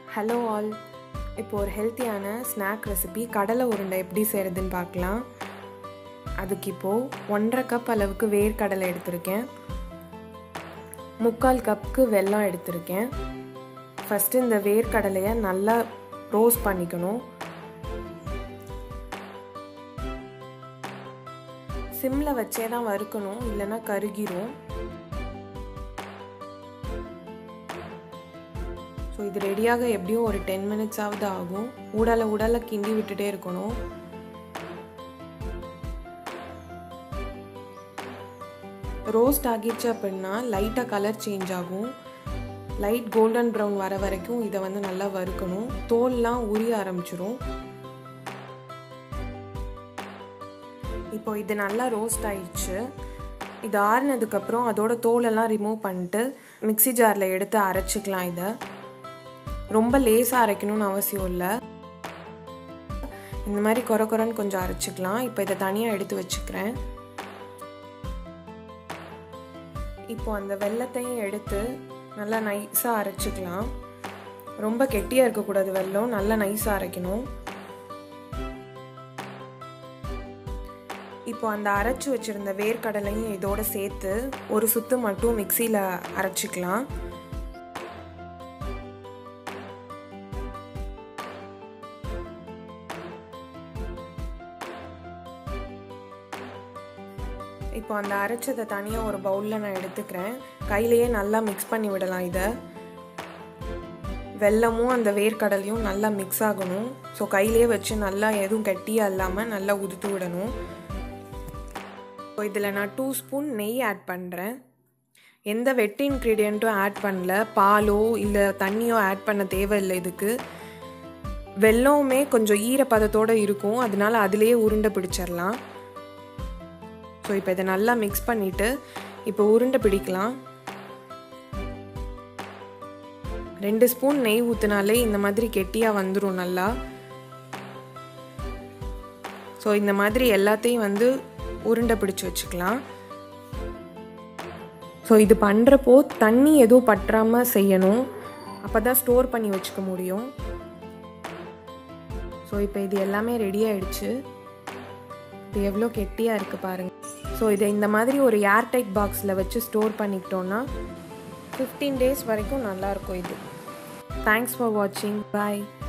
hello all இப்போ ஒரு ஹெல்த்தியான ஸ்நாக் ரெசிபி கடலை உருண்டை எப்படி செய்கிறதுன்னு பார்க்கலாம் அதுக்கு இப்போது ஒன்றரை கப் அளவுக்கு வேர்க்கடலை எடுத்திருக்கேன் முக்கால் கப்புக்கு வெல்லம் எடுத்திருக்கேன் ஃபஸ்ட்டு இந்த வேர்க்கடலையை நல்லா ரோஸ்ட் பண்ணிக்கணும் சிம்மில் வச்சே தான் வறுக்கணும் இல்லைன்னா கருகிரும் ஸோ இது ரெடியாக எப்படியும் ஒரு டென் மினிட்ஸாவது ஆகும் ஊடால ஊடால கிண்டி விட்டுட்டே இருக்கணும் ரோஸ்ட் ஆகிடுச்சு அப்படின்னா லைட்டாக கலர் சேஞ்ச் ஆகும் லைட் கோல்டன் ப்ரௌன் வர வரைக்கும் இதை வந்து நல்லா வறுக்கணும் தோல்லாம் உரிய ஆரம்பிச்சிரும் இப்போ இது நல்லா ரோஸ்ட் ஆயிடுச்சு இது ஆறுனதுக்கப்புறம் அதோட தோலெல்லாம் ரிமூவ் பண்ணிட்டு மிக்சி ஜாரில் எடுத்து அரைச்சிக்கலாம் இதை ரொம்ப லேசாக அரைக்கணும்னு அவசியம் இல்லை இந்த மாதிரி குறை குறைன்னு கொஞ்சம் அரைச்சிக்கலாம் இப்போ இதை தனியாக எடுத்து வச்சுக்கிறேன் இப்போ அந்த வெள்ளத்தையும் எடுத்து நல்லா நைஸாக அரைச்சிக்கலாம் ரொம்ப கெட்டியாக இருக்கக்கூடாது வெள்ளம் நல்லா நைஸாக அரைக்கணும் இப்போ அந்த அரைச்சி வச்சுருந்த வேர்க்கடலையும் இதோட சேர்த்து ஒரு சுத்து மட்டும் மிக்சியில் அரைச்சிக்கலாம் இப்போ அந்த அரைச்சதை தனியாக ஒரு பவுலில் நான் எடுத்துக்கிறேன் கையிலையே நல்லா மிக்ஸ் பண்ணி விடலாம் இதை வெல்லமும் அந்த வேர்க்கடலையும் நல்லா மிக்ஸ் ஆகணும் ஸோ கையிலே வச்சு நல்லா எதுவும் கட்டியாக இல்லாமல் நல்லா உதுத்து விடணும் இப்போ இதில் நான் டூ ஸ்பூன் நெய் ஆட் பண்ணுறேன் எந்த வெட் இன்க்ரீடியண்ட்டும் ஆட் பண்ணல பாலோ இல்லை தண்ணியோ ஆட் பண்ண தேவையில்லை இதுக்கு வெள்ளமுமே கொஞ்சம் ஈரப்பதத்தோடு இருக்கும் அதனால அதிலேயே உருண்டை பிடிச்சிடலாம் ஸோ இப்போ இதை நல்லா மிக்ஸ் பண்ணிவிட்டு இப்போ உருண்டை பிடிக்கலாம் ரெண்டு ஸ்பூன் நெய் ஊற்றினாலே இந்த மாதிரி கெட்டியாக வந்துடும் நல்லா ஸோ இந்த மாதிரி எல்லாத்தையும் வந்து உருண்டை பிடிச்சி வச்சுக்கலாம் ஸோ இது பண்ணுறப்போ தண்ணி எதுவும் பற்றாமல் செய்யணும் அப்போ தான் ஸ்டோர் பண்ணி வச்சுக்க முடியும் ஸோ இப்போ இது எல்லாமே ரெடி ஆயிடுச்சு இது எவ்வளோ கெட்டியாக இருக்குது பாருங்கள் ஸோ இதை இந்த மாதிரி ஒரு ஏர்டைட் பாக்ஸில் வச்சு ஸ்டோர் பண்ணிக்கிட்டோன்னா ஃபிஃப்டீன் டேஸ் வரைக்கும் நல்லாயிருக்கும் இது தேங்க்ஸ் ஃபார் வாட்சிங் பாய்